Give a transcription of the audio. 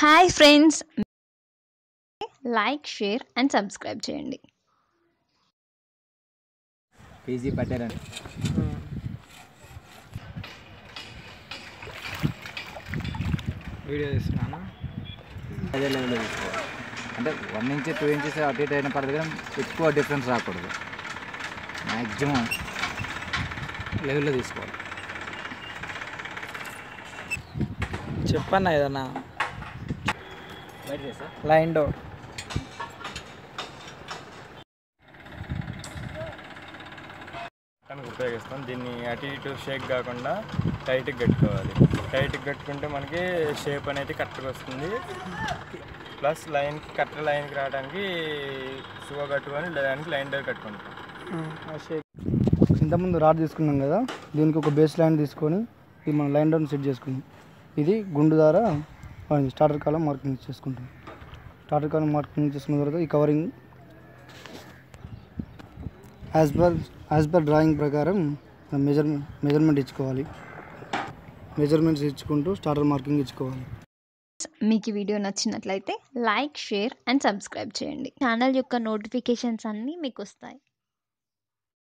hi friends like share and subscribe చేయండి పీజీ పట్టారని వీడియో తీస్తున్నాను అదే లెవెల్లో తీసుకోవాలి అంటే వన్ ఇంచ్ టూ ఇంచెస్ అటు ఇటు అయినా పడదు కానీ ఎక్కువ డిఫరెన్స్ రాకూడదు మ్యాక్సిమం లెవెల్లో తీసుకోవాలి చెప్పన్న ఏదన్నా బయట చేసా లైన్ డో దానికి ఉపయోగిస్తాం దీన్ని అటు ఇటు షేక్ కాకుండా టైట్గా కట్టుకోవాలి టైట్గా కట్టుకుంటే మనకి షేప్ అనేది కరెక్ట్గా వస్తుంది ప్లస్ లైన్కి కరెక్ట్ లైన్కి రావడానికి సువ కట్టుకొని దానికి లైన్ డోర్ కట్టుకుంటాం ఇంతకుముందు రాడ్ తీసుకున్నాం కదా దీనికి ఒక బేస్ లైన్ తీసుకొని ఇది మనం లైన్ డౌన్ సెట్ చేసుకున్నాం ఇది గుండు ద్వారా మనం స్టార్టర్ కాలం మార్కింగ్ చేసుకుంటాం స్టార్టర్ కాలం మార్కింగ్ చేసుకున్న తర్వాత ఈ covering as per as per drawing ప్రకారం మెజర్మెంట్ మెజర్మెంట్ ఇచ్చుకోవాలి మెజర్మెంట్స్ ఇచ్చుకుంటూ స్టార్టర్ మార్కింగ్ ఇచ్చుకోవాలి మీకు ఈ వీడియో నచ్చినట్లయితే లైక్ షేర్ అండ్ సబ్స్క్రైబ్ చేయండి ఛానల్ యొక్క నోటిఫికేషన్స్ అన్నీ మీకు వస్తాయి